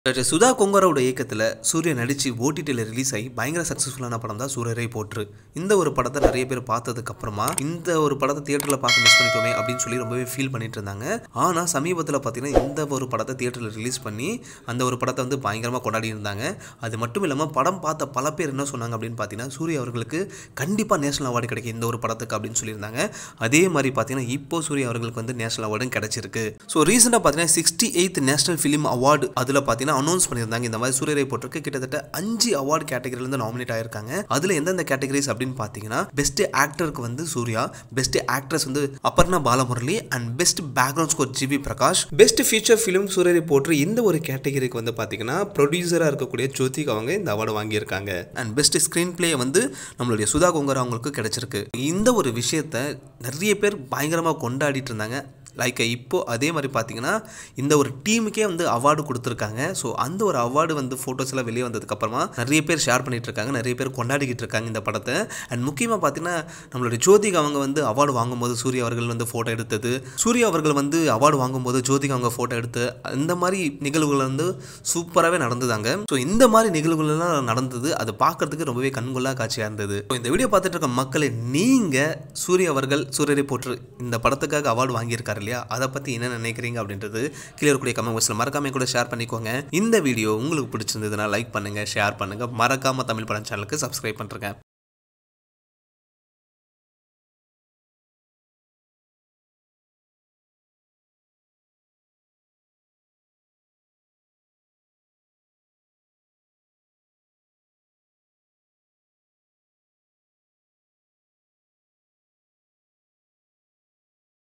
doctor Sudha கொங்கரோட இயக்கத்தில் சூர்யா நடித்து ஓடிடியில் ரிலீஸ் ஆகி பயங்கர சக்ஸஸ்ஃபுல்லான படம் தான் சூரியரை போற்று இந்த ஒரு படத்தை நிறைய பேர் பார்த்ததுக்கு அப்புறமா இந்த ஒரு படத்தை தியேட்டரில் பார்க்க மிஸ் பண்ணிட்டோமே அப்படின்னு சொல்லி ரொம்பவே ஃபீல் பண்ணிட்டு இருந்தாங்க ஆனால் சமீபத்தில் பார்த்தீங்கன்னா இந்த ஒரு படத்தை தியேட்டரில் ரிலீஸ் பண்ணி அந்த ஒரு படத்தை வந்து பயங்கரமாக கொண்டாடி இருந்தாங்க அது மட்டும் இல்லாமல் படம் பார்த்த பல பேர் என்ன சொன்னாங்க அப்படின்னு பார்த்தீங்கன்னா சூர்யா அவர்களுக்கு கண்டிப்பாக நேஷனல் அவார்டு கிடைக்கும் இந்த ஒரு படத்துக்கு அப்படின்னு சொல்லியிருந்தாங்க அதே மாதிரி பார்த்தீங்கன்னா இப்போ சூர்யா அவர்களுக்கு வந்து நேஷனல் அவார்டும் கிடைச்சிருக்கு ஸோ ரீசெண்டாக பார்த்தீங்கன்னா sixty eight national film award அதில் பார்த்தீங்கன்னா அனௌன்ஸ் பண்ணியிருந்தாங்க இந்த மாதிரி சூரியரை போட்டிருக்கு கிட்டத்தட்ட அஞ்சு அவார்டு கேட்டகரியிலேருந்து நாமினேட் ஆயிருக்காங்க அதில் எந்தெந்த கேட்டகரிஸ் அப்படின்னு பார்த்தீங்கன்னா பெஸ்ட் ஆக்டருக்கு வந்து சூர்யா பெஸ்ட் ஆக்ட்ரஸ் வந்து Aparna Balamurali and best background score GV Prakash best feature film Soorarai Pottru இந்த ஒரு கேட்டகரிக்கு வந்து பார்த்தீங்கன்னா ப்ரொடியூசராக இருக்கக்கூடிய ஜோதிக் அவங்க இந்த அவார்டு வாங்கியிருக்காங்க அண்ட் பெஸ்ட் ஸ்க்ரீன் பிளே வந்து நம்மளுடைய சுதா கொங்கர் அவங்களுக்கு கிடைச்சிருக்கு இந்த ஒரு விஷயத்த நிறைய பேர் பயங்கரமாக கொண்டாடிட்டு இருந்தாங்க லைக் இப்போ அதே மாதிரி பார்த்தீங்கன்னா இந்த ஒரு டீமுக்கே வந்து அவார்டு கொடுத்துருக்காங்க ஸோ அந்த ஒரு அவார்டு வந்து ஃபோட்டோஸ் எல்லாம் வெளியே வந்ததுக்கப்புறமா நிறைய பேர் ஷேர் பண்ணிட்டு இருக்காங்க நிறைய பேர் கொண்டாடிக்கிட்டு இருக்காங்க இந்த படத்தை அண்ட் முக்கியமாக பார்த்தீங்கன்னா நம்மளுடைய ஜோதிக் அவங்க வந்து அவார்டு வாங்கும்போது சூர்யா அவர்கள் வந்து ஃபோட்டோ எடுத்தது சூர்யா அவர்கள் வந்து அவார்டு வாங்கும்போது ஜோதிக் அவங்க ஃபோட்டோ எடுத்து இந்த மாதிரி நிகழ்வுகள் வந்து சூப்பராகவே நடந்ததாங்க ஸோ இந்த மாதிரி நிகழ்வுகள்லாம் நடந்தது அது பார்க்கறதுக்கு ரொம்பவே கண்கொள்ளா காட்சியாக இருந்தது ஸோ இந்த வீடியோ பார்த்துட்டு இருக்க மக்களே நீங்கள் சூர்யா அவர்கள் சூரியரை போற்று இந்த படத்துக்காக அவார்டு வாங்கியிருக்காரு இல்லையா அதை பற்றி என்ன நினைக்கிறீங்க அப்படின்றது கீழே இருக்கக்கூடிய கமெண்ட் பாக்ஸில் மறக்காம கூட ஷேர் பண்ணிக்கோங்க இந்த வீடியோ உங்களுக்கு பிடிச்சிருந்ததுன்னா லைக் பண்ணுங்கள் ஷேர் பண்ணுங்கள் மறக்காமல் தமிழ் படம் சேனலுக்கு சப்ஸ்கிரைப் பண்ணுறேங்க